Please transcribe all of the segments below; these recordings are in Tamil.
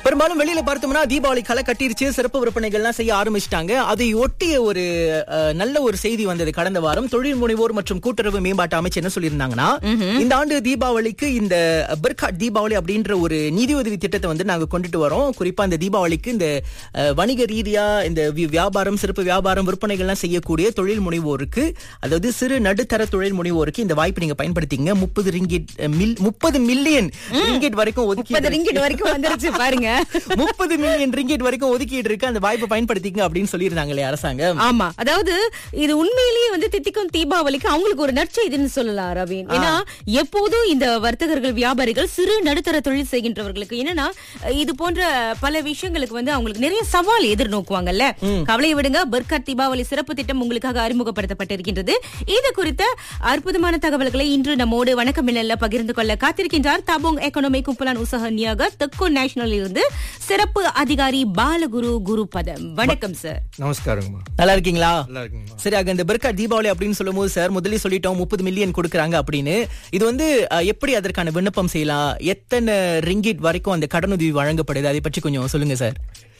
பெரும்பாலும் வெளியில பார்த்தோம்னா தீபாவளி களை கட்டிருச்சு சிறப்பு விற்பனைகள்லாம் செய்ய ஆரம்பிச்சிட்டாங்க அதை ஒட்டிய ஒரு அஹ், நல்ல ஒரு செய்தி வந்தது கடந்த வாரம் தொழில் முனைவோர் மற்றும் கூட்டுறவு மேம்பாட்டு அமைச்சர் என்ன சொல்லியிருந்தாங்கன்னா இந்த ஆண்டு தீபாவளிக்கு இந்த பெர்காட் தீபாவளி அப்படின்ற ஒரு நிதியுதவி திட்டத்தை வந்து நாங்க கொண்டுட்டு வரோம் குறிப்பா இந்த தீபாவளிக்கு இந்த அஹ், வணிக ரீதியா இந்த வி- வியாபாரம் சிறப்பு வியாபாரம் விற்பனைகள்லாம் செய்யக்கூடிய தொழில் முனைவோருக்கு அதாவது சிறு நடுத்தர தொழில் முனைவோருக்கு இந்த வாய்ப்பு நீங்க பயன்படுத்திங்க முப்பது ரிங்கிட் மில் முப்பது மில்லியன் ரிங்கிட் வரைக்கும் ஒதுக்கி முப்பது ரிங்கிட் வரைக்கும் வந்துருச்சு பாருங்க முப்பது மில்லியன் ரிங்கிட் வரைக்கும் ஒதுக்கீடு இருக்கு அந்த வாய்ப்பை பயன்படுத்திங்க அப்படின்னு சொல்லியிருந்தாங்களே அரசாங்கம் ஆமா அதாவது இது உண்மையிலேயே வந்து தித்திக்கும் தீபாவளிக்கு அவங்களுக்கு ஒரு நற்செய்தின்னு சொல்லலாம் ரவீன் ஏன்னா எப்போதும் இந்த வர்த்தகர்கள் வியாபாரிகள் சிறு நடுத்தர தொழில் செய்கின்றவர்களுக்கு என்னன்னா இது போன்ற பல விஷயங்களுக்கு வந்து அவங்களுக்கு நிறைய சவால் எதிர்நோக்குவாங்கல்ல கவலையை விடுங்க பர்கர் தீபாவளி சிறப்பு திட்டம் உங்களுக்காக அறிமுகப்படுத்தப்பட்டிருக்கின்றது இது குறித்த அற்புதமான தகவல்களை இன்று நம்மோடு வணக்கம் மின்னல்ல பகிர்ந்து கொள்ள காத்திருக்கின்றார் தபோங் எக்கனாமி கும்பலான் உசக நியாக தெக்கோ நேஷனல் இருந்து சிறப்பு அதிகாரி பாலகுரு குருபதம் வணக்கம் சார் நமஸ்காரங்கம்மா நல்லா இருக்கீங்களா நல்லா இருக்குங்கம்மா சரி அங்க இந்த பெர்கா தீபாவளி அப்படின்னு சொல்லும்போது சார் முதல்ல சொல்லிட்டோம் முப்பது மில்லியன் கொடுக்கறாங்க அப்படின்னு இது வந்து அஹ், எப்படி அதற்கான விண்ணப்பம் செய்யலாம் எத்தனை ரிங்கிட் வரைக்கும் அந்த கடனுதவி வழங்கப்படுது அதை பற்றி கொஞ்சம் சொல்லுங்க சார்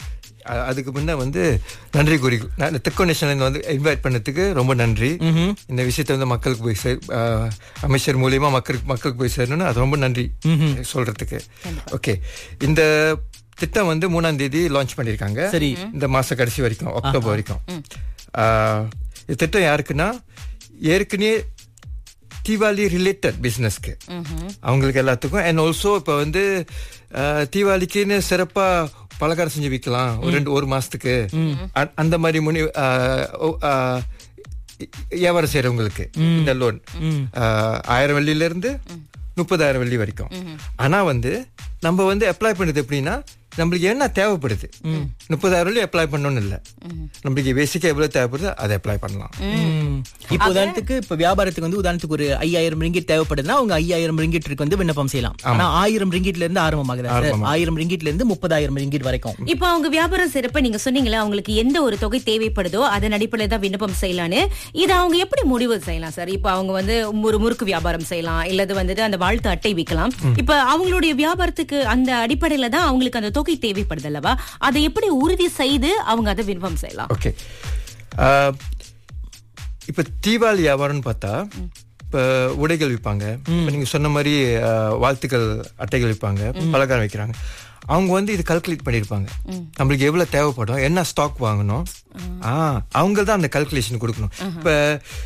அ- அதுக்கு முன்ன வந்து நன்றி கூறி நான் தெக்கோ நேஷனல் வந்து இன்வைட் பண்ணதுக்கு ரொம்ப நன்றி இந்த விஷயத்தை வந்து மக்களுக்கு போய் சேர் ஆ, அமைச்சர் மூலியமா மக்களுக்கு மக்களுக்கு போய் சேரணும்னு அது ரொம்ப நன்றி சொல்றதுக்கு ஓகே இந்த திட்டம் வந்து மூணாம் தேதி லான்ச் பண்ணிருக்காங்க சரி. இந்த மாச கடைசி வரைக்கும் அக்டோபர் வரைக்கும் ஆ, இந்த திட்டம் யாருக்குன்னா ஏற்கனவே தீபாவளி ரிலேட்டட் பிசினஸ்க்கு அவங்களுக்கு எல்லாத்துக்கும் அண்ட் ஆல்சோ இப்போ வந்து அஹ், தீபாவளிக்குன்னு சிறப்பா பலகாரம் செஞ்சு விற்கலாம் ஒரு ரெண்டு ஒரு மாசத்துக்கு அ- அந்த மாதிரி முனி அஹ், ஓ, அஹ், வியாபாரம் செய்யறவங்களுக்கு இந்த லோன் ஆயிரம் வெள்ளியில இருந்து முப்பதாயிரம் வெள்ளி வரைக்கும் ஆனா வந்து நம்ம வந்து அப்ளை பண்ணுது எப்படின்னா நம்மளுக்கு என்ன தேவைப்படுது முப்பதாயிரம் வெள்ளி அப்ளை பண்ணணும்னு இல்ல நம்மளுக்கு பேசிக்கா எவ்வளவு தேவைப்படுது அதை அப்ளை பண்ணலாம் இப்போ உதாரணத்துக்கு இப்ப வியாபாரத்துக்கு வந்து உதாரணத்துக்கு ஒரு ஐயாயிரம் ரிங்கிட் தேவைப்படுதுன்னா அவங்க ஐயாயிரம் ரிங்கிட் வந்து விண்ணப்பம் செய்யலாம் ஆனா ஆயிரம் ரிங்கிட்ல இருந்து ஆரம்பமாகுது சார் ஆயிரம் ரிங்கிட்ல இருந்து முப்பதாயிரம் ரிங்கிட் வரைக்கும் இப்போ அவங்க வியாபாரம் செய்யறப்ப நீங்க சொன்னீங்களா அவங்களுக்கு எந்த ஒரு தொகை தேவைப்படுதோ அதன் அடிப்படையில் தான் விண்ணப்பம் செய்யலான்னு இதை அவங்க எப்படி முடிவு செய்யலாம் சார் இப்போ அவங்க வந்து ஒரு முறுக்கு வியாபாரம் செய்யலாம் இல்லது வந்துட்டு அந்த வாழ்த்து அட்டை விற்கலாம் இப்ப அவங்களுடைய வியாபாரத்துக்கு அந்த அடிப்படையில தான் அவங்களுக்கு அந்த தொகை தேவைப்படுது அல்லவா அதை எப்படி உறுதி செய்து அவங்க அதை விண்ணப்பம் செய்யலாம் ஓகே இப்ப தீபாவளி வியாபாரம்னு பார்த்தா இப்ப உடைகள் விற்பாங்க இப்ப நீங்க சொன்ன மாதிரி அஹ், வாழ்த்துக்கள் அட்டைகள் விற்பாங்க பலகாரம் வைக்கிறாங்க அவங்க வந்து இது கல்குலேட் பண்ணிருப்பாங்க நம்மளுக்கு எவ்வளவு தேவைப்படும் என்ன ஸ்டாக் வாங்கணும் ஆ அவங்க தான் அந்த கல்குலேஷன் கொடுக்கணும் இப்ப